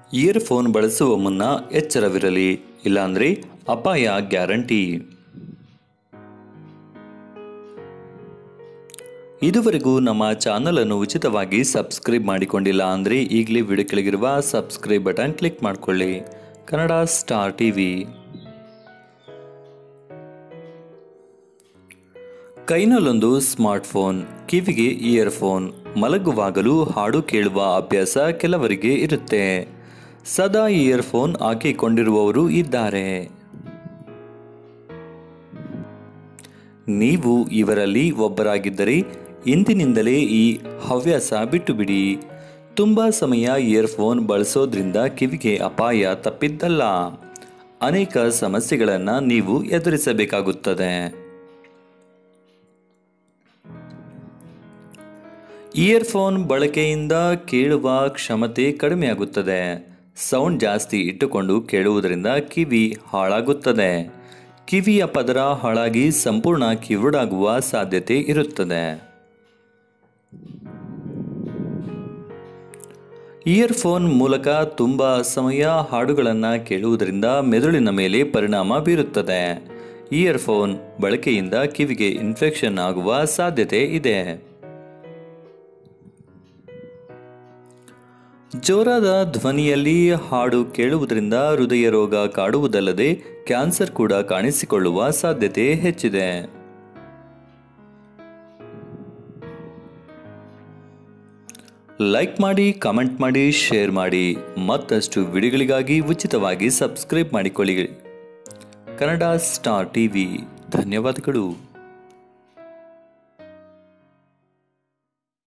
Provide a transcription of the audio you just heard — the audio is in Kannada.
ಇಯರ್ಫೋನ್ ಬಳಸುವ ಮುನ್ನ ಎಚ್ಚರವಿರಲಿ ಇಲ್ಲಾಂದ್ರೆ ಅಪಾಯ ಗ್ಯಾರಂಟಿ ಇದುವರೆಗೂ ನಮ್ಮ ಚಾನಲ್ ಅನ್ನು ಉಚಿತವಾಗಿ ಸಬ್ಸ್ಕ್ರೈಬ್ ಮಾಡಿಕೊಂಡಿಲ್ಲ ಅಂದರೆ ಈಗಲೇ ವಿಡಿಯೋ ಕೆಳಗಿರುವ ಸಬ್ಸ್ಕ್ರೈಬ್ ಬಟನ್ ಕ್ಲಿಕ್ ಮಾಡಿಕೊಳ್ಳಿ ಕನ್ನಡ ಸ್ಟಾರ್ ಟಿವಿ ಕೈನಲ್ಲೊಂದು ಸ್ಮಾರ್ಟ್ಫೋನ್ ಕಿವಿಗೆ ಇಯರ್ಫೋನ್ ಮಲಗುವಾಗಲೂ ಹಾಡು ಕೇಳುವ ಅಭ್ಯಾಸ ಕೆಲವರಿಗೆ ಇರುತ್ತೆ ಸದಾ ಇಯರ್ಫೋನ್ ಹಾಕಿಕೊಂಡಿರುವವರು ಇದ್ದಾರೆ ನೀವು ಇವರಲ್ಲಿ ಒಬ್ಬರಾಗಿದ್ದರೆ ಇಂದಿನಿಂದಲೇ ಈ ಹವ್ಯಾಸ ಬಿಟ್ಟು ಬಿಡಿ ತುಂಬ ಸಮಯ ಇಯರ್ಫೋನ್ ಬಳಸೋದ್ರಿಂದ ಕಿವಿಗೆ ಅಪಾಯ ತಪ್ಪಿದ್ದಲ್ಲ ಅನೇಕ ಸಮಸ್ಯೆಗಳನ್ನು ನೀವು ಎದುರಿಸಬೇಕಾಗುತ್ತದೆ ಇಯರ್ಫೋನ್ ಬಳಕೆಯಿಂದ ಕೇಳುವ ಕ್ಷಮತೆ ಕಡಿಮೆಯಾಗುತ್ತದೆ ಸೌಂಡ್ ಜಾಸ್ತಿ ಇಟ್ಟುಕೊಂಡು ಕೇಳುವುದರಿಂದ ಕಿವಿ ಹಾಳಾಗುತ್ತದೆ ಕಿವಿಯ ಪದರ ಹಾಳಾಗಿ ಸಂಪೂರ್ಣ ಕಿವುಡಾಗುವ ಸಾಧ್ಯತೆ ಇರುತ್ತದೆ ಇಯರ್ಫೋನ್ ಮೂಲಕ ತುಂಬ ಸಮಯ ಹಾಡುಗಳನ್ನು ಕೇಳುವುದರಿಂದ ಮೆದುಳಿನ ಮೇಲೆ ಪರಿಣಾಮ ಬೀರುತ್ತದೆ ಇಯರ್ಫೋನ್ ಬಳಕೆಯಿಂದ ಕಿವಿಗೆ ಇನ್ಫೆಕ್ಷನ್ ಆಗುವ ಸಾಧ್ಯತೆ ಇದೆ ಜೋರಾದ ಧ್ವನಿಯಲ್ಲಿ ಹಾಡು ಕೇಳುವುದರಿಂದ ಹೃದಯ ರೋಗ ಕಾಡುವುದಲ್ಲದೆ ಕ್ಯಾನ್ಸರ್ ಕೂಡ ಕಾಣಿಸಿಕೊಳ್ಳುವ ಸಾಧ್ಯತೆ ಹೆಚ್ಚಿದೆ ಲೈಕ್ ಮಾಡಿ ಕಾಮೆಂಟ್ ಮಾಡಿ ಶೇರ್ ಮಾಡಿ ಮತ್ತಷ್ಟು ವಿಡಿಯೋಗಳಿಗಾಗಿ ಉಚಿತವಾಗಿ ಸಬ್ಸ್ಕ್ರೈಬ್ ಮಾಡಿಕೊಳ್ಳಿ ಕನ್ನಡ ಸ್ಟಾರ್ ಟಿವಿ ಧನ್ಯವಾದಗಳು